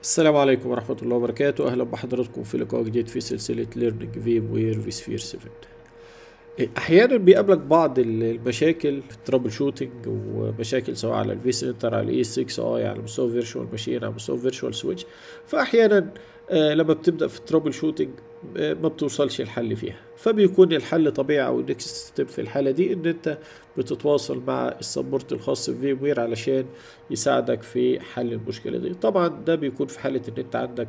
السلام عليكم ورحمة الله وبركاته أهلا بحضراتكم في لقاء جديد في سلسلة ليرنينج فيم وير في سفير 7 أحيانا بيقابلك بعض المشاكل في الترابل شوتنج ومشاكل سواء على الفي سنتر على الاي 6 اي على مستوى فيرتشوال ماشين على مستوى فيرتشوال سويتش فأحيانا آه، لما بتبدأ في الترابل شوتنج آه، ما بتوصلش الحل فيها فبيكون الحل طبيعي او النكست ستيب في الحاله دي ان انت بتتواصل مع السبورت الخاص بفيم وير علشان يساعدك في حل المشكله دي طبعا ده بيكون في حاله ان انت عندك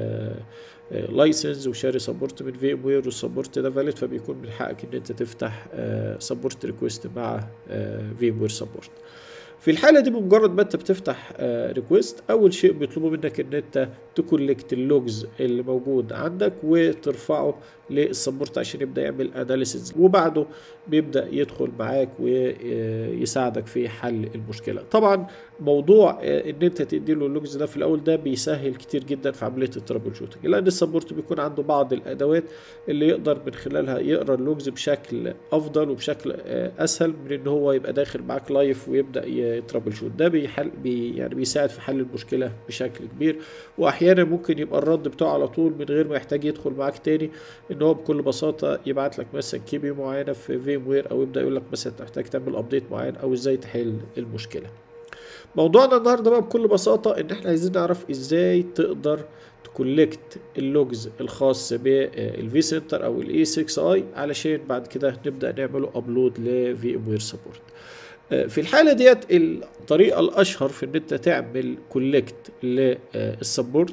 لايسنس وشاري سبورت من فيم وير والسبورت ده فاليد فبيكون من حقك ان انت تفتح سبورت ريكويست مع فيم وير سبورت في الحالة دي بمجرد ما انت بتفتح ريكويست اول شيء بيطلبوا منك ان انت تكولكت اللوجز اللي موجود عندك وترفعه للسبورت عشان يبدا يعمل اناليسيز وبعده بيبدا يدخل معاك ويساعدك في حل المشكله طبعا موضوع ان انت تدي له اللوجز ده في الاول ده بيسهل كتير جدا في عمليه الترابل شوتنج لان السبورت بيكون عنده بعض الادوات اللي يقدر من خلالها يقرا اللوجز بشكل افضل وبشكل اسهل من ان هو يبقى داخل معاك لايف ويبدا يترابل شوت ده بيحل بي يعني بيساعد في حل المشكله بشكل كبير واحيانا ممكن يبقى الرد بتاعه على طول من غير ما يحتاج يدخل معاك تاني ان هو بكل بساطه يبعت لك مثلا كيبي معينه في فيم وير او يبدا يقول لك مثلا تحتاج تعمل ابديت معين او ازاي تحل المشكله موضوعنا النهارده بقى بكل بساطه ان احنا عايزين نعرف ازاي تقدر تكولكت اللوجز الخاص بالفي سنتر او الاي 6 اي علشان بعد كده نبدا نعمله ابلود لفي ام وير سبورت في الحالة ديت الطريقة الأشهر في إن أنت تعمل كولكت للسبورت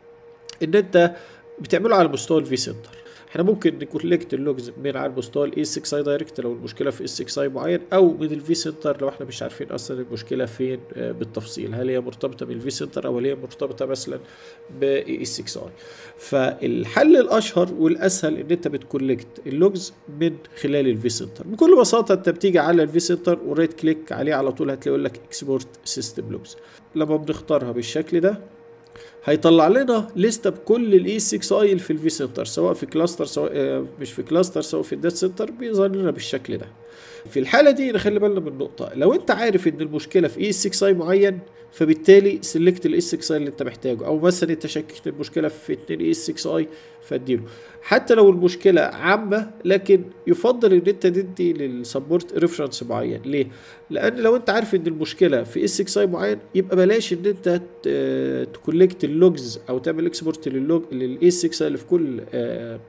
إن أنت بتعمله على مستوى الفي سنتر احنا ممكن نكولكت اللوجز من على مستوى الاي 6 اي دايركت لو المشكله في اس 6 اي معين او من الفي سنتر لو احنا مش عارفين اصلا المشكله فين بالتفصيل هل هي مرتبطه بالفي سنتر او هل هي مرتبطه مثلا باي 6 اي فالحل الاشهر والاسهل ان انت بتكولكت اللوجز من خلال الفي سنتر بكل بساطه انت بتيجي على الفي سنتر ورايت كليك عليه على طول هتلاقي يقول لك اكسبورت سيستم لوجز لما بنختارها بالشكل ده هيطلع لنا لستة بكل الاي 6 اي اللي في الفي سنتر سواء في كلاستر سواء آه مش في كلاستر سواء في الداتا سنتر بيظهر لنا بالشكل ده في الحالة دي نخلي بالنا من نقطة لو انت عارف ان المشكلة في اي 6 اي معين فبالتالي سلكت الاي 6 اي اللي انت محتاجه او مثلا انت شككت المشكلة في 2 اي 6 اي فاديله حتى لو المشكلة عامة لكن يفضل ان انت تدي للسبورت ريفرنس معين ليه؟ لان لو انت عارف ان المشكلة في اس 6 اي معين يبقى بلاش ان انت تكولكت اللوجز او تعمل اكسبورت للوج للاي 6 اي اللي في كل آه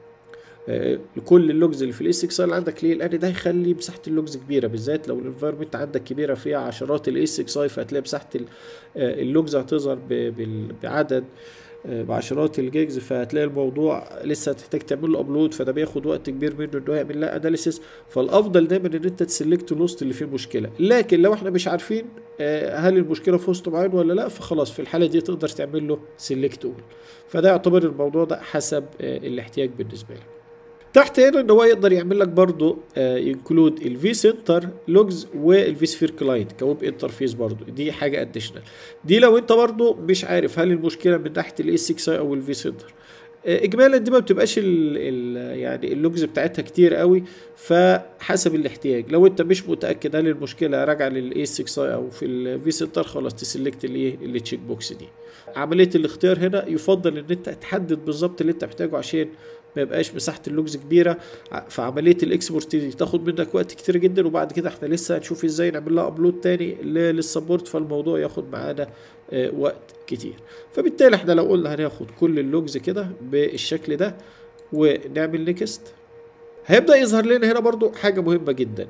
لكل اللوجز اللي في الاي 6 اللي عندك ليه؟ لان ده هيخلي مساحه اللوجز كبيره بالذات لو الانفايرمنت عندك كبيره فيها عشرات الاي 6 اي فهتلاقي مساحه اللوجز هتظهر بعدد بعشرات الجيجز فهتلاقي الموضوع لسه هتحتاج تعمل له ابلود فده بياخد وقت كبير منه انه يعمل لها اناليسيس فالافضل دايما ان انت تسلكت الوسط اللي فيه مشكله لكن لو احنا مش عارفين هل المشكله في وسط معين ولا لا فخلاص في الحاله دي تقدر تعمل له سيلكت اول فده يعتبر الموضوع ده حسب الاحتياج بالنسبه لك تحت هنا ان هو يقدر يعمل لك برضو انكلود الفي سنتر لوجز والفي سفير كلاينت كويب انترفيس برضو دي حاجه اديشنال دي لو انت برضو مش عارف هل المشكله من ناحيه الاي 6 او الفي سنتر اجمالا دي ما بتبقاش ال ال يعني اللوجز بتاعتها كتير قوي فحسب الاحتياج لو انت مش متاكد هل المشكله راجعه للاي 6 او في الفي سنتر خلاص تسلكت الايه التشيك بوكس دي عمليه الاختيار هنا يفضل ان انت تحدد بالظبط اللي انت محتاجه عشان ما يبقاش مساحه اللوجز كبيره فعمليه الاكسبورت دي تاخد منك وقت كتير جدا وبعد كده احنا لسه هنشوف ازاي نعمل لها ابلود تاني للسبورت فالموضوع ياخد معانا وقت كتير فبالتالي احنا لو قلنا هناخد كل اللوجز كده بالشكل ده ونعمل نيكست هيبدا يظهر لنا هنا برضو حاجه مهمه جدا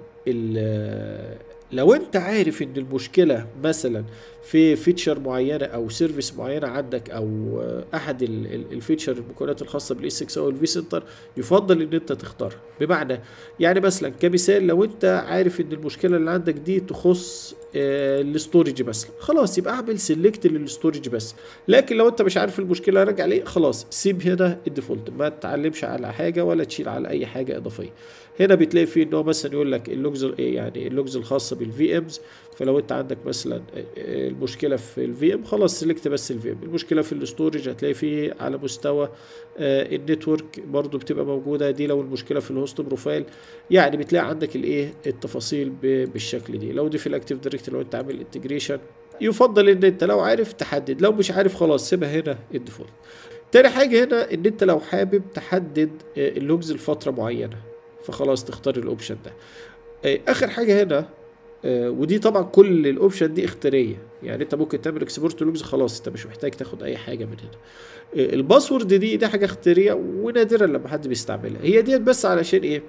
لو انت عارف ان المشكله مثلا في فيتشر معينه او سيرفيس معينه عندك او احد الفيتشر المكونات الخاصه بالاي 6 او الفي سنتر يفضل ان انت تختارها بمعنى يعني مثلا كمثال لو انت عارف ان المشكله اللي عندك دي تخص الاستورج مثلا خلاص يبقى اعمل سيلكت للستورج بس لكن لو انت مش عارف المشكله راجع ليه خلاص سيب هنا الديفولت ما تعلمش على حاجه ولا تشيل على اي حاجه اضافيه هنا بتلاقي فيه ان هو مثلا يقول لك اللوجز يعني اللوجز الخاصه بالفي امز فلو انت عندك مثلا المشكله في الفي ام خلاص سلكت بس الفي ام المشكله في الاستورج هتلاقي فيه على مستوى النتورك برضو بتبقى موجوده دي لو المشكله في الهوست بروفايل يعني بتلاقي عندك الايه التفاصيل بالشكل دي لو دي في الاكتيف دايركت لو انت عامل انتجريشن فيفضل ان انت لو عارف تحدد لو مش عارف خلاص سيبها هنا الديفولت تاني حاجه هنا ان انت لو حابب تحدد آه، اللوجز لفتره معينه فخلاص تختار الاوبشن ده آه، اخر حاجه هنا آه، ودي طبعا كل الاوبشن دي اختياريه يعني انت ممكن تعمل اكسبورت لوجز خلاص انت مش محتاج تاخد اي حاجه من هنا آه، الباسورد دي دي حاجه اختياريه ونادرا لما حد بيستعملها هي ديت بس علشان ايه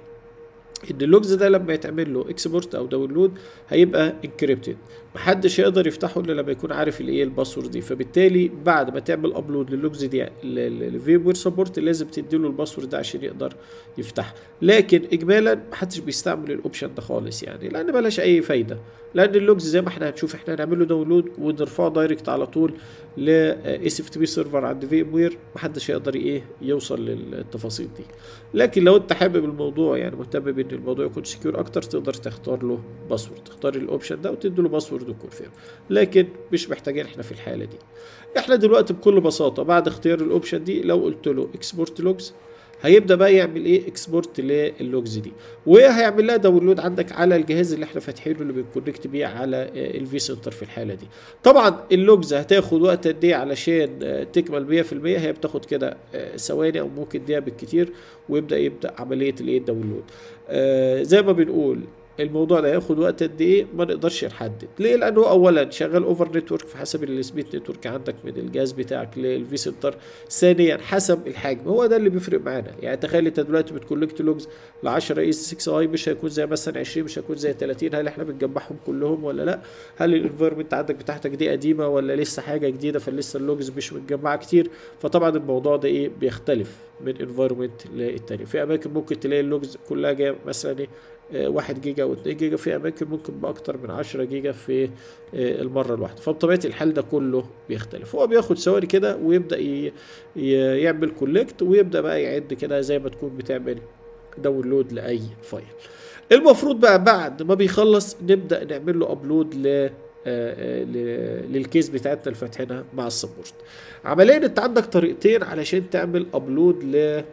ان اللوجز ده لما يتعمل له اكسبورت او داونلود هيبقى انكريبتد محدش يقدر يفتحه الا لما يكون عارف الايه الباسورد دي فبالتالي بعد ما تعمل ابلود للوجز دي للفيم وير سبورت لازم تديله الباسورد ده عشان يقدر يفتح لكن اجمالا محدش بيستعمل الاوبشن ده خالص يعني لان ملهاش اي فايده لان اللوجز زي ما احنا هنشوف احنا هنعمل له داونلود ونرفعه دايركت على طول ل اس اف تي بي سيرفر عند فيم وير محدش يقدر ايه يوصل للتفاصيل دي لكن لو انت حابب الموضوع يعني مهتم بان الموضوع يكون سكيور اكتر تقدر تختار له باسورد تختار الاوبشن ده وتدي له باسورد وكونفيرم لكن مش محتاجين احنا في الحاله دي احنا دلوقتي بكل بساطه بعد اختيار الاوبشن دي لو قلت له اكسبورت لوجز هيبدا بقى يعمل ايه اكسبورت للوجز دي وهيعمل لها داونلود عندك على الجهاز اللي احنا فاتحينه اللي بنكونكت بيه على الفي سنتر في الحاله دي طبعا اللوجز هتاخد وقت قد ايه علشان آه، تكمل 100% هي بتاخد كده آه، ثواني او ممكن دقيقه بالكتير ويبدا يبدا عمليه الايه الداونلود آه، زي ما بنقول الموضوع ده هياخد وقت قد ايه ما نقدرش نحدد ليه لانه اولا شغال اوفر نتورك في حسب السبيد نتورك عندك من الجهاز بتاعك للفي سنتر ثانيا حسب الحجم هو ده اللي بيفرق معانا يعني تخيل انت دلوقتي بتكولكت لوجز ل 10 اي 6 اي مش هيكون زي مثلا 20 مش هيكون زي 30 هل احنا بنجمعهم كلهم ولا لا هل الانفايرمنت عندك بتاعتك دي قديمه ولا لسه حاجه جديده فلسه اللوجز مش متجمعه كتير فطبعا الموضوع ده ايه بيختلف من انفايرمنت للتاني في اماكن ممكن تلاقي اللوجز كلها جايه مثلا ايه آه، 1 جيجا و 2 جيجا في اماكن ممكن باكتر من 10 جيجا في آه، المره الواحده فبطبيعه الحال ده كله بيختلف هو بياخد ثواني كده ويبدا ي- ي- يعمل كولكت ويبدا بقى يعد كده زي ما تكون بتعمل داونلود لاي فايل المفروض بقى بعد ما بيخلص نبدا نعمل له ابلود ل آه، آه، ل- للكيس بتاعتنا اللي فاتحينها مع السبورت عمليا انت عندك طريقتين علشان تعمل ابلود ل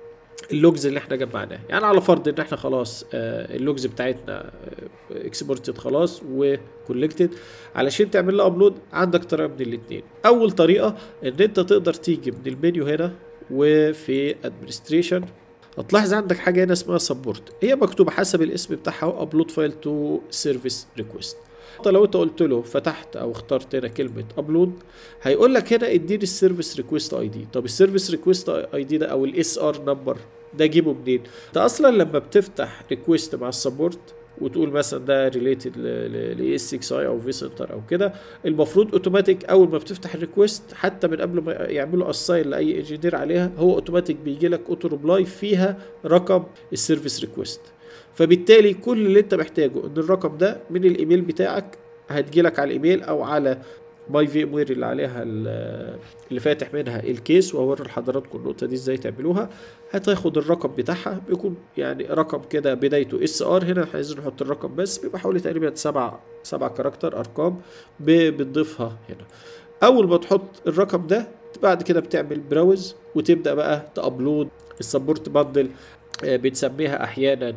اللوجز اللي احنا جمعناه يعني على فرض ان احنا خلاص آه، اللوجز بتاعتنا اكسبورتد خلاص وكولكتد علشان تعمل لها ابلود عندك طريقه من الاثنين اول طريقه ان انت تقدر تيجي من المنيو هنا وفي ادمنستريشن هتلاحظ عندك حاجه هنا اسمها سبورت هي مكتوبه حسب الاسم بتاعها ابلود فايل تو سيرفيس ريكويست لو انت قلت له فتحت او اخترت هنا كلمه ابلود هيقول لك هنا اديني السيرفيس ريكويست اي دي طب السيرفيس ريكويست اي دي ده او الاس ار نمبر ده اجيبه منين انت اصلا لما بتفتح ريكويست مع السبورت وتقول مثلا ده ريليتد ل اس 6 اي او في سنتر او كده المفروض اوتوماتيك اول ما بتفتح الريكويست حتى من قبل ما يعملوا اساين لاي انجينير عليها هو اوتوماتيك بيجي لك اوتو ريبلاي فيها رقم السيرفيس ريكويست فبالتالي كل اللي انت محتاجه ان الرقم ده من الايميل بتاعك هتجيلك على الايميل او على ماي في ام وير اللي عليها ال- اللي فاتح منها الكيس وهوري لحضراتكم النقطه دي ازاي تعملوها هتاخد الرقم بتاعها بيكون يعني رقم كده بدايته اس ار هنا احنا عايزين نحط الرقم بس بيبقى حوالي تقريبا سبع سبع كاركتر ارقام ب- بتضيفها هنا اول ما تحط الرقم ده بعد كده بتعمل براوز وتبدا بقى تابلود السبورت باندل آه، بنسميها احيانا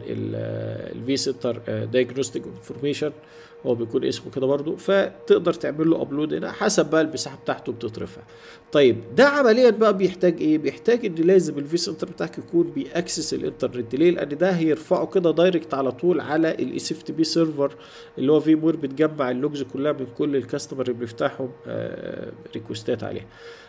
الفي سنتر دايجنوستيك انفورميشن هو بيكون اسمه كده برضو فتقدر تعمل له ابلود هنا حسب بقى المساحه بتاعته بتترفع طيب ده عمليا بقى بيحتاج ايه بيحتاج ان لازم الفي سنتر بتاعك يكون بيأكسس الانترنت ليه لان ده هيرفعه كده دايركت على طول على الاس اف تي بي سيرفر اللي هو في مور بتجمع اللوجز كلها من كل الكاستمر اللي بيفتحهم آه، ريكوستات عليها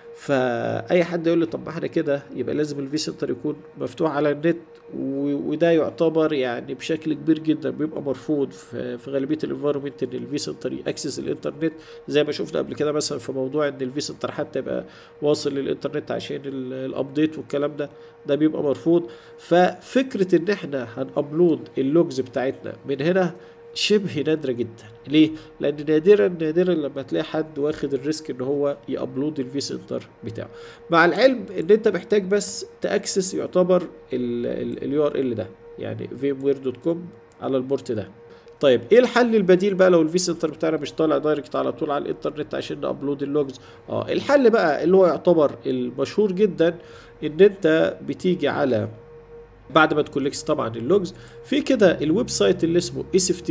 فاي حد يقول لي طب ما احنا كده يبقى لازم الفي سنتر يكون مفتوح على النت و- وده يعتبر يعني بشكل كبير جدا بيبقى مرفوض في في غالبيه الانفايرمنت ان الفي سنتر ياكسس الانترنت زي ما شفنا قبل كده مثلا في موضوع ان الفي سنتر حتى يبقى واصل للانترنت عشان ال- الابديت والكلام ده ده بيبقى مرفوض ففكره ان احنا هنابلود اللوجز بتاعتنا من هنا شبه نادرة جدا ليه؟ لأن نادرا نادرا لما تلاقي حد واخد الريسك إن هو يابلود الفي سنتر بتاعه مع العلم إن أنت محتاج بس تأكسس يعتبر اليو ار ال ده يعني vmware.com على البورت ده طيب ايه الحل البديل بقى لو الفي سنتر بتاعنا مش طالع دايركت على طول على الانترنت عشان نابلود اللوجز اه الحل بقى اللي هو يعتبر المشهور جدا ان انت بتيجي على بعد ما تكولكت طبعا اللوجز في كده الويب سايت اللي اسمه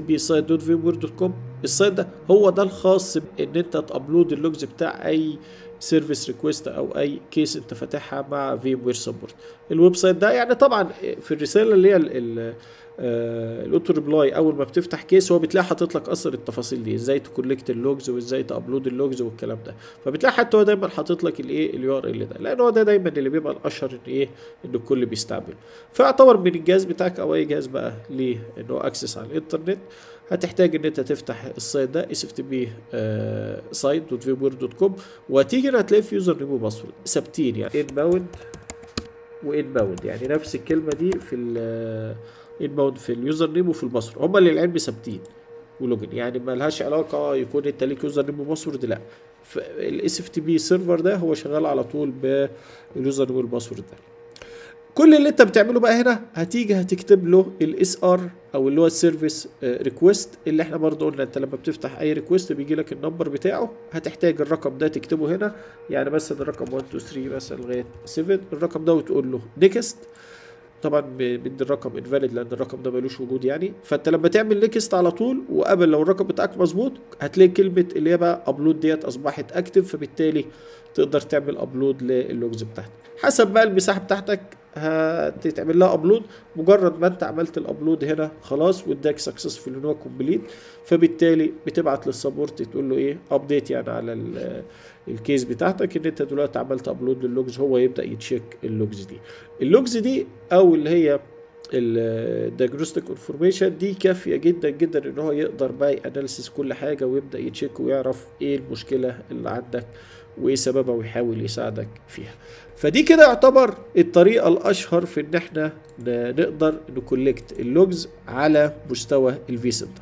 sftp السايت ده هو ده الخاص بان انت تابلود اللوجز بتاع اي سيرفيس ريكويست او اي كيس انت فاتحها مع في وير سبورت الويب سايت ده يعني طبعا في الرساله اللي هي الاوتو ريبلاي اول ما بتفتح كيس هو بتلاقي حاطط لك اصلا التفاصيل دي ازاي تكولكت اللوجز وازاي تابلود اللوجز والكلام ده فبتلاقي حتى هو دايما حاطط لك الايه اليو ار ال ده لان هو ده دايما اللي بيبقى الاشهر ان ايه ان الكل بيستعمله فيعتبر من الجهاز بتاعك او اي جهاز بقى ليه ان هو اكسس على الانترنت هتحتاج ان انت تفتح السايت ده اس اف تي بي سايت دوت فيبوير دوت كوم وهتيجي هنا هتلاقي في يوزر نيم وباسورد ثابتين يعني ان باوند وان باوند يعني نفس الكلمه دي في ال انباوند في اليوزر نيم وفي الباسورد هما اللي العلم ثابتين ولوجن يعني ما لهاش علاقه يكون انت ليك يوزر نيم وباسورد لا الاس اف تي بي سيرفر ده هو شغال على طول باليوزر نيم والباسورد ده كل اللي انت بتعمله بقى هنا هتيجي هتكتب له الاس ار او اللي هو السيرفيس ريكويست اللي احنا برضه قلنا انت لما بتفتح اي ريكويست بيجي لك النمبر بتاعه هتحتاج الرقم ده تكتبه هنا يعني مثلا الرقم 1 2 3 مثلا لغايه 7 الرقم ده وتقول له نيكست طبعا بيدي الرقم انفاليد لان الرقم ده ملوش وجود يعني فانت لما تعمل نيكست على طول وقبل لو الرقم بتاعك مظبوط هتلاقي كلمه اللي هي بقى ابلود ديت اصبحت اكتف فبالتالي تقدر تعمل ابلود للوجز بتاعتك حسب بقى المساحه بتاعتك هتتعمل لها ابلود مجرد ما انت عملت الابلود هنا خلاص واداك سكسسفول ان هو كومبليت فبالتالي بتبعت للسبورت تقول له ايه ابديت يعني على الكيس بتاعتك ان انت دلوقتي عملت ابلود للوجز هو يبدا يتشيك اللوجز دي اللوجز دي او اللي هي الدياجنوستيك انفورميشن دي كافيه جدا جدا ان هو يقدر بقى اناليسيس كل حاجه ويبدا يتشيك ويعرف ايه المشكله اللي عندك وايه سببها ويحاول يساعدك فيها فدي كده يعتبر الطريقه الاشهر في ان احنا نقدر نكولكت اللوجز على مستوى الفي سنتر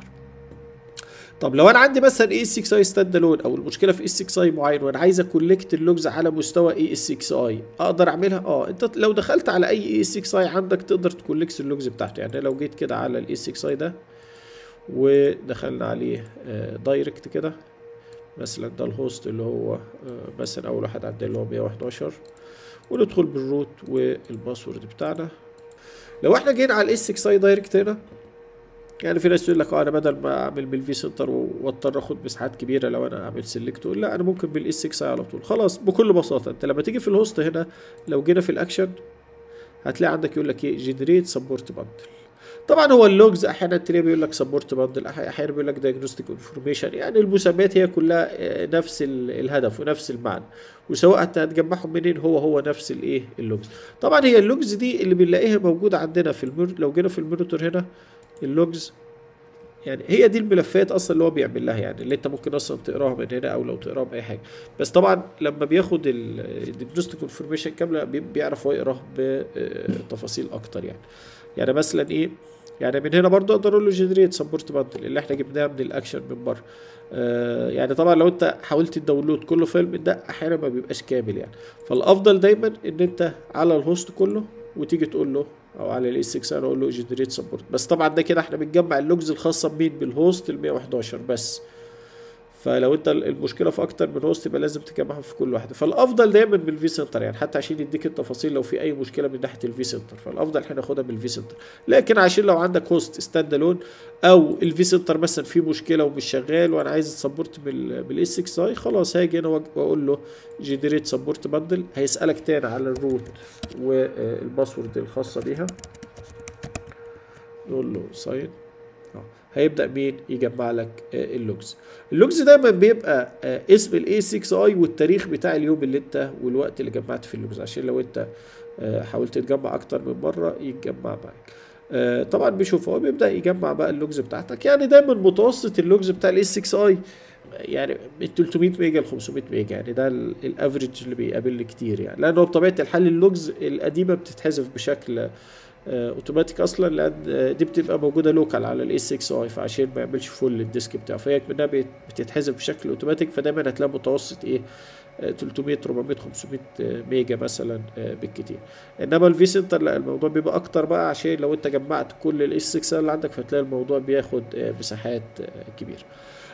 طب لو انا عندي مثلا اي 6 اي ستاند الون او المشكله في اي 6 اي معين وانا عايز اكولكت اللوجز على مستوى اي 6 اي اقدر اعملها اه انت لو دخلت على اي اي 6 اي عندك تقدر تكولكت اللوجز بتاعته يعني لو جيت كده على الاي 6 اي ده ودخلنا عليه دايركت كده مثلا ده الهوست اللي هو مثلا اول واحد عندنا اللي هو 111 وندخل بالروت والباسورد بتاعنا لو احنا جينا على الاس 6 اي دايركت هنا يعني في ناس تقول لك اه انا بدل ما اعمل بالفي سنتر واضطر اخد مساحات كبيره لو انا اعمل سيلكت لا انا ممكن بالاس 6 اي على طول خلاص بكل بساطه انت لما تيجي في الهوست هنا لو جينا في الاكشن هتلاقي عندك يقول لك ايه جنريت سبورت باندل طبعا هو اللوجز احيانا تلاقيه بيقول لك سبورت باندل احيانا بيقول لك دايجنوستيك انفورميشن يعني المسميات هي كلها نفس الهدف ونفس المعنى وسواء انت هتجمعهم منين هو هو نفس الايه اللوجز طبعا هي اللوجز دي اللي بنلاقيها موجوده عندنا في المر... لو جينا في المونيتور هنا اللوجز يعني هي دي الملفات اصلا اللي هو بيعمل لها يعني اللي انت ممكن اصلا تقراها من هنا او لو تقراها باي حاجه بس طبعا لما بياخد الديجنوستيك انفورميشن كامله بيعرف هو يقراها بتفاصيل اكتر يعني يعني مثلا ايه يعني من هنا برضو اقدر اقول له جنريت سبورت باندل اللي احنا جبناه من الاكشن من بره آه يعني طبعا لو انت حاولت تداونلود كل فايل من ده احيانا ما بيبقاش كامل يعني فالافضل دايما ان انت على الهوست كله وتيجي تقول له او على الاس 6 انا اقول له جنريت سبورت بس طبعا ده كده احنا بنجمع اللوجز الخاصه بمين بالهوست ال 111 بس فلو انت المشكله في اكتر من هوست يبقى لازم تجمعهم في كل واحده فالافضل دايما بالفي سنتر يعني حتى عشان يديك التفاصيل لو في اي مشكله من ناحيه الفي سنتر فالافضل احنا ناخدها بالفي سنتر لكن عشان لو عندك هوست ستاند الون او الفي سنتر مثلا فيه مشكله ومش شغال وانا عايز سبورت بالاس 6 اي خلاص هاجي انا واقول له جنريت سبورت باندل هيسالك تاني على الروت والباسورد الخاصه بيها نقول له ساين هيبدا مين يجمع لك اللوجز اللوجز دايما بيبقى اسم الاي 6 اي والتاريخ بتاع اليوم اللي انت والوقت اللي جمعت في اللوجز عشان لو انت حاولت تجمع اكتر من مره يتجمع معاك طبعا بيشوف هو بيبدا يجمع بقى اللوجز بتاعتك يعني دايما متوسط اللوجز بتاع الاي 6 اي يعني من 300 ميجا ل 500 ميجا يعني ده الافريج اللي بيقابلني كتير يعني لانه بطبيعه الحال اللوجز القديمه بتتحذف بشكل اوتوماتيك اصلا لان دي بتبقى موجوده لوكال على الاي 6 اي فعشان ما يعملش فول للديسك بتاعه فهي منها بتتحذف بشكل اوتوماتيك فدايما هتلاقي متوسط ايه 300 400 500 ميجا مثلا بالكتير انما الفي سنتر لا الموضوع بيبقى اكتر بقى عشان لو انت جمعت كل الاس 6 اللي عندك فتلاقي الموضوع بياخد مساحات كبيره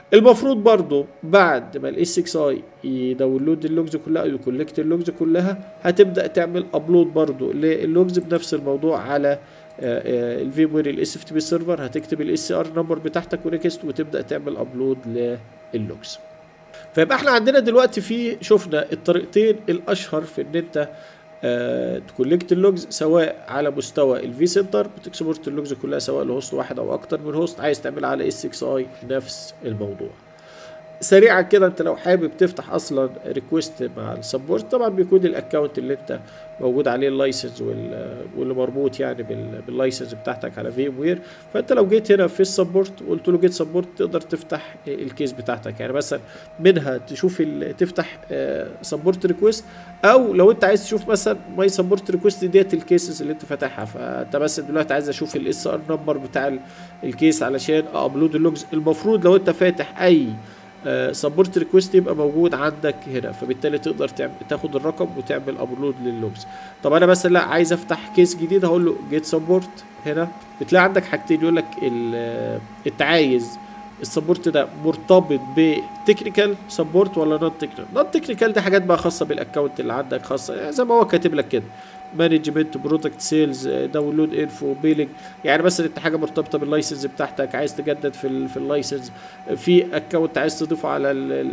المفروض برضو بعد ما الاس 6 اي يداونلود اللوجز كلها او يكولكت اللوجز كلها هتبدا تعمل ابلود برضو للوجز بنفس الموضوع على الفي وير الاس اف تي بي سيرفر هتكتب الاس ار نمبر بتاعتك ونكست وتبدا تعمل ابلود للوجز فيبقى احنا عندنا دلوقتي في شفنا الطريقتين الاشهر في ان انت آه تكولكت اللوجز سواء على مستوى الفي سنتر بتكسبورت اللوجز كلها سواء لهوست واحد او اكتر من هوست عايز تعملها على اس 6 اي نفس الموضوع سريعا كده انت لو حابب تفتح اصلا ريكوست مع السبورت طبعا بيكون الاكونت اللي انت موجود عليه اللايسنس واللي مربوط يعني باللايسنس بتاعتك على في وير فانت لو جيت هنا في السبورت وقلت له جيت سبورت تقدر تفتح الكيس بتاعتك يعني مثلا منها تشوف تفتح سبورت ريكوست او لو انت عايز تشوف مثلا ماي سبورت ريكوست ديت الكيسز اللي انت فاتحها فانت مثلا دلوقتي عايز اشوف الاس ار نمبر بتاع الكيس علشان ابلود اللوجز المفروض لو انت فاتح اي سبورت ريكوست يبقى موجود عندك هنا فبالتالي تقدر تعمل تاخد الرقم وتعمل ابلود لللوجز طب انا مثلا لا عايز افتح كيس جديد هقول له جيت سبورت هنا بتلاقي عندك حاجتين يقول لك انت عايز السبورت ده مرتبط بتكنيكال سبورت ولا نون تكنيكال نون تكنيكال دي حاجات بقى خاصه بالاكونت اللي عندك خاصه زي ما هو كاتب لك كده مانجمنت برودكت سيلز داونلود انفو بيلينج يعني مثلا انت حاجه مرتبطه باللايسنس بتاعتك عايز تجدد في ال في اللايسنس في اكونت عايز تضيفه على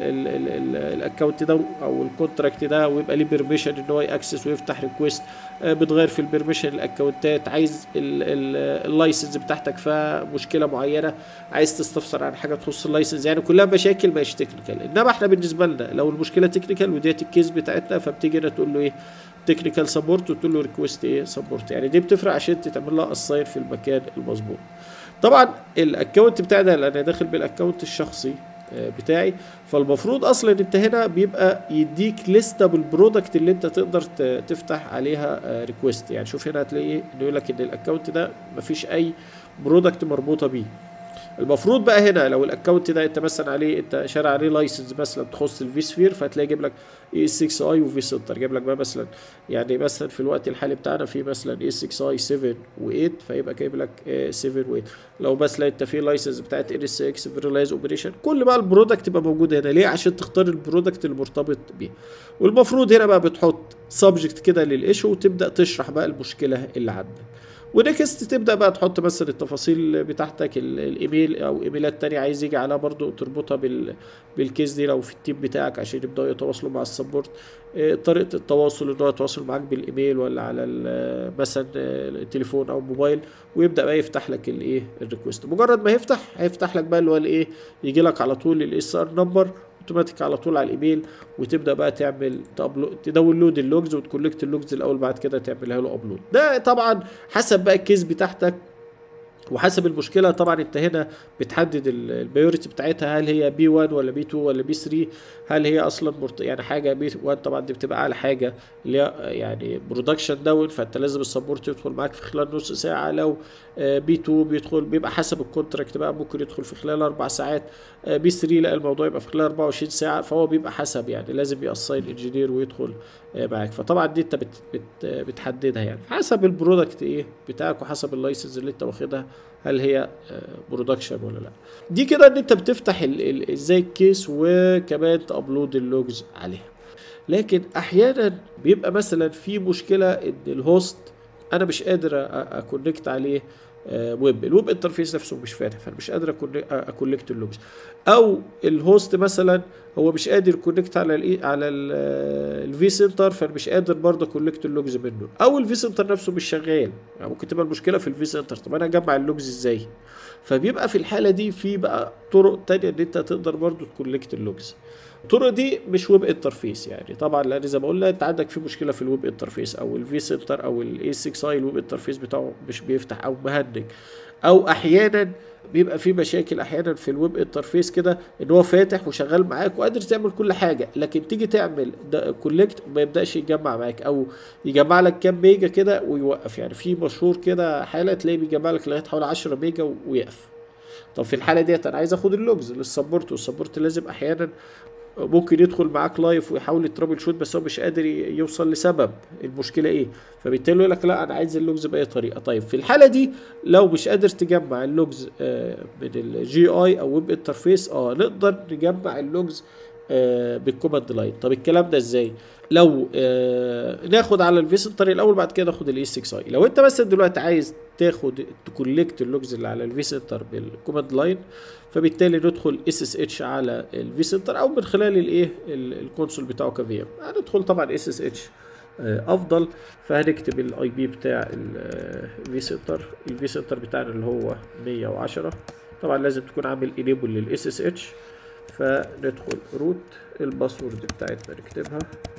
الاكونت ده او الكونتراكت ده ويبقى ليه بيرميشن ان هو ياكسس ويفتح ريكويست بتغير في البرميشن الاكونتات عايز اللايسنس بتاعتك فيها مشكله معينه عايز تستفسر عن حاجه تخص اللايسنس يعني كلها مشاكل مش تكنيكال انما احنا بالنسبه لنا لو المشكله تكنيكال وديت الكيس بتاعتنا فبتيجي هنا تقول له ايه تكنيكال سبورت وتقول له ريكويست ايه سبورت يعني دي بتفرق عشان تعمل لها اساين في المكان المظبوط طبعا الاكونت بتاعي ده انا داخل بالاكونت الشخصي بتاعي فالمفروض اصلا انت هنا بيبقى يديك لسته بالبرودكت اللي انت تقدر تفتح عليها ريكويست يعني شوف هنا هتلاقي انه يقول لك ان الاكونت ده مفيش اي برودكت مربوطه بيه المفروض بقى هنا لو الاكونت ده انت مثلا عليه انت شارع عليه لايسنس مثلا تخص الفي سفير فهتلاقي جايب لك اي 6 اي وفي سنتر جايب لك بقى مثلا يعني مثلا في الوقت الحالي بتاعنا في مثلا اي 6 اي 7 و8 فيبقى جايب لك 7 و8 لو مثلا انت في لايسنس بتاعت ان اس اكس فيرلايز اوبريشن كل بقى البرودكت يبقى موجود هنا ليه عشان تختار البرودكت المرتبط بيه والمفروض هنا بقى بتحط سبجكت كده للايشو وتبدا تشرح بقى المشكله اللي عندك ونكست تبدا بقى تحط مثلا التفاصيل بتاعتك الايميل او ايميلات تانية عايز يجي عليها برضو تربطها بال بالكيس دي لو في التيم بتاعك عشان يبداوا يتواصلوا مع السبورت طريقه التواصل ان هو يتواصل معاك بالايميل ولا على مثلا التليفون او موبايل ويبدا بقى يفتح لك الايه الريكوست مجرد ما يفتح هيفتح لك بقى اللي هو الايه يجي لك على طول الاس ار نمبر اوتوماتيك على طول على الايميل وتبدا بقى تعمل تداونلود اللوجز وتكولكت اللوجز الاول بعد كده تعملها له ابلود ده طبعا حسب بقى الكيس بتاعتك وحسب المشكله طبعا انت هنا بتحدد البيوريتي بتاعتها هل هي بي 1 ولا بي 2 ولا بي 3 هل هي اصلا مرت... يعني حاجه بي 1 طبعا دي بتبقى اعلى حاجه اللي هي يعني برودكشن داون فانت لازم السبورت يدخل معاك في خلال نص ساعه لو بي 2 بيدخل بيبقى حسب الكونتراكت بقى ممكن يدخل في خلال اربع ساعات بي 3 لا الموضوع يبقى في خلال 24 ساعه فهو بيبقى حسب يعني لازم يأصين انجينير ويدخل معاك فطبعا دي انت بت بت بتحددها يعني حسب البرودكت ايه بتاعك وحسب اللايسنس اللي انت واخدها هل هي برودكشن ولا لا دي كده ان انت بتفتح ازاي الكيس وكمان تابلود اللوجز عليها لكن احيانا بيبقى مثلا في مشكله ان الهوست انا مش قادر اكونكت عليه ويب الويب انترفيس نفسه مش فاتح فانا مش قادر اكونكت اللوجز او الهوست مثلا هو مش قادر يكونكت على الايه على الفي سنتر فانا مش قادر برضه اكونكت اللوجز منه او الفي سنتر نفسه مش شغال يعني ممكن تبقى المشكله في الفي سنتر طب انا اجمع اللوجز ازاي فبيبقى في الحاله دي في بقى طرق تانية ان انت تقدر برضه تكونكت اللوجز الطرق دي مش ويب انترفيس يعني طبعا لان زي ما قلنا انت عندك في مشكله في الويب انترفيس او الفي سنتر او الاي 6 اي الويب انترفيس بتاعه مش بيفتح او مهنج او احيانا بيبقى في مشاكل احيانا في الويب انترفيس كده ان هو فاتح وشغال معاك وقادر تعمل كل حاجه لكن تيجي تعمل كولكت ما يبداش يجمع معاك او يجمع لك كام ميجا كده ويوقف يعني في مشهور كده حاله تلاقيه بيجمع لك لغايه حوالي 10 ميجا ويقف طب في الحاله ديت انا عايز اخد اللوجز للسبورت والسبورت لازم احيانا ممكن يدخل معاك لايف ويحاول يترابل شوت بس هو مش قادر ي- يوصل لسبب المشكله ايه فبالتالي يقول لك لا انا عايز اللوجز باي طريقه طيب في الحاله دي لو مش قادر تجمع اللوجز آه، من الجي اي او ويب انترفيس اه نقدر نجمع اللوجز آه، بالكوماند لاين طب الكلام ده ازاي لو آه ناخد على الفيسنتر الاول بعد كده ناخد الاي 6 اي لو انت مثلا دلوقتي عايز تاخد تكولكت اللوجز اللي على الفيسنتر بالكوماند لاين فبالتالي ندخل اس اس اتش على الفي سنتر او من خلال الايه ال- الكونسول بتاعه كفي ام هندخل طبعا اس اس اتش افضل فهنكتب الاي بي بتاع الفي سنتر الفي سنتر بتاعنا اللي هو 110 طبعا لازم تكون عامل انيبل للاس اس اتش فندخل روت الباسورد بتاعتنا نكتبها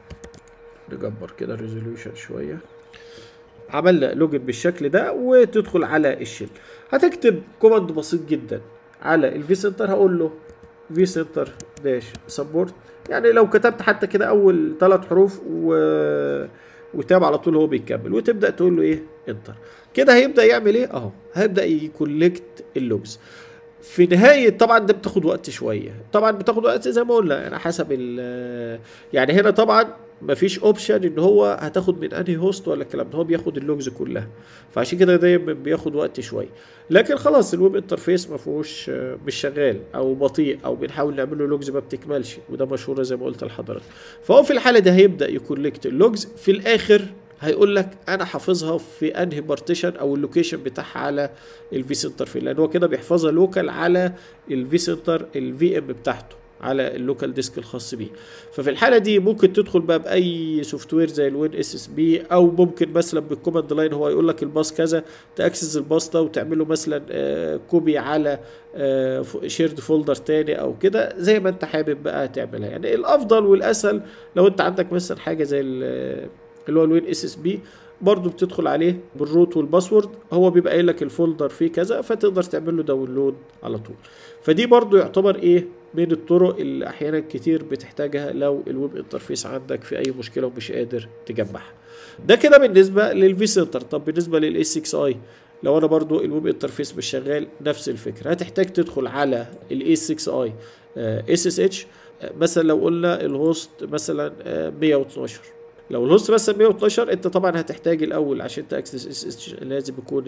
نكبر كده الريزوليوشن شويه عملنا لوجن بالشكل ده وتدخل على الشيل هتكتب كوماند بسيط جدا على الفي سنتر هقول له في سنتر داش سبورت يعني لو كتبت حتى كده اول ثلاث حروف و وتاب على طول هو بيكمل وتبدا تقول له ايه انتر كده هيبدا يعمل ايه اهو هيبدا يكولكت اللوجز في نهاية طبعا ده بتاخد وقت شوية طبعا بتاخد وقت زي ما قلنا يعني حسب ال يعني هنا طبعا مفيش اوبشن ان هو هتاخد من انهي هوست ولا الكلام ده هو بياخد اللوجز كلها فعشان كده دايما بياخد وقت شويه لكن خلاص الويب انترفيس ما فيهوش آه، مش شغال او بطيء او بنحاول نعمل له لوجز ما بتكملش وده مشهوره زي ما قلت لحضرتك فهو في الحاله دي هيبدا يكولكت اللوجز في الاخر هيقول لك انا حافظها في انهي بارتيشن او اللوكيشن بتاعها على الفي سنتر فين لان هو كده بيحفظها لوكال على الفي سنتر الفي ام بتاعته على اللوكال ديسك الخاص بيه ففي الحاله دي ممكن تدخل بقى باي سوفت وير زي الوين اس اس بي او ممكن مثلا بالكوماند لاين هو يقول لك الباص كذا تاكسس الباص ده وتعمله مثلا آه، كوبي على شيرد فولدر تاني او كده زي ما انت حابب بقى تعملها يعني الافضل والاسهل لو انت عندك مثلا حاجه زي ال- اللي هو الوين اس اس بي برضه بتدخل عليه بالروت والباسورد هو بيبقى قايل لك الفولدر فيه كذا فتقدر تعمل له داونلود على طول فدي برضه يعتبر ايه من الطرق اللي احيانا كتير بتحتاجها لو الويب انترفيس عندك في اي مشكله ومش قادر تجمعها ده كده بالنسبه للفي سنتر طب بالنسبه للاي 6 اي لو انا برضو الويب انترفيس مش شغال نفس الفكره هتحتاج تدخل على الاي 6 اي اس اس اتش مثلا لو قلنا الهوست مثلا آه، 112 لو الهوست مثلا 112 انت طبعا هتحتاج الاول عشان تاكسس اس اس اتش لازم يكون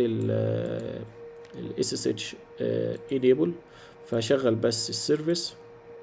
الاس اس اتش انيبل فهشغل بس السيرفيس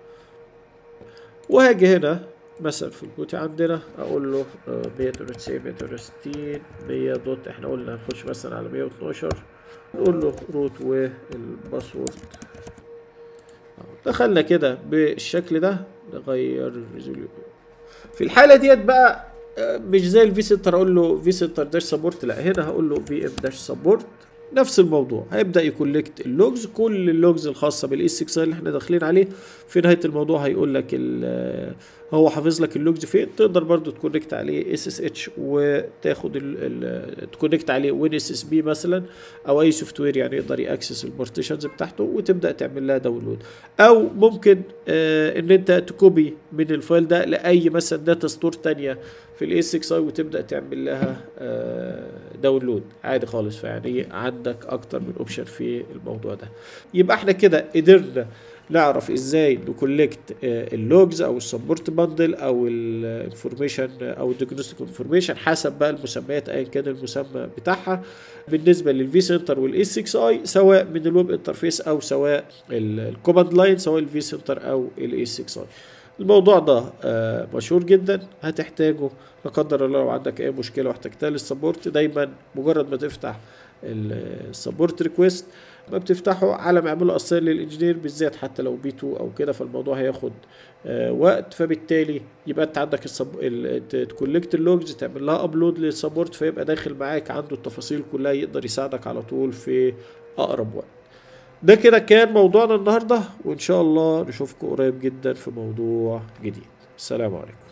وهاجي هنا مثلا في البوت عندنا اقول له آه، 192 160 100 دوت احنا قلنا نخش مثلا على 112 نقول له روت والباسورد أهو. دخلنا كده بالشكل ده نغير الريزوليوشن في الحاله ديت بقى آه، مش زي الفي سنتر اقول له في سنتر داش سبورت لا هنا هقول له في ام داش سبورت نفس الموضوع هيبدا يكولكت اللوجز كل اللوجز الخاصه بالاس 6 اللي احنا داخلين عليه في نهايه الموضوع هيقول لك ال- هو حافظ لك اللوجز فين تقدر برضو تكونكت عليه اس اس اتش وتاخد ال ال تكونكت عليه وين اس اس بي مثلا او اي سوفت وير يعني يقدر ياكسس البارتيشنز بتاعته وتبدا تعمل لها داونلود او ممكن آه ان انت تكوبي من الفايل ده لاي مثلا داتا ستور تانية في الاي 6 اي وتبدا تعمل لها آه داونلود عادي خالص فيعني عندك اكتر من اوبشن في الموضوع ده يبقى احنا كده قدرنا نعرف ازاي نكولكت اللوجز او السبورت باندل او الانفورميشن او الديagnostic انفورميشن حسب بقى المسميات ايا كان المسمى بتاعها بالنسبه للفي سنتر والاي 6 اي سواء من الويب انترفيس او سواء الكوماند لاين سواء الفي سنتر او الاي 6 اي الموضوع ده آه، مشهور جدا هتحتاجه لا قدر الله لو عندك اي مشكله واحتجتها للسبورت دايما مجرد ما تفتح السبورت ريكويست ما بتفتحه على ما يعملوا اساين للانجينير بالذات حتى لو بي 2 او كده فالموضوع هياخد آه وقت فبالتالي يبقى انت عندك تكولكت اللوجز تعمل لها ابلود للسبورت فيبقى داخل معاك عنده التفاصيل كلها يقدر يساعدك على طول في اقرب وقت ده كده كان موضوعنا النهارده وان شاء الله نشوفكم قريب جدا في موضوع جديد السلام عليكم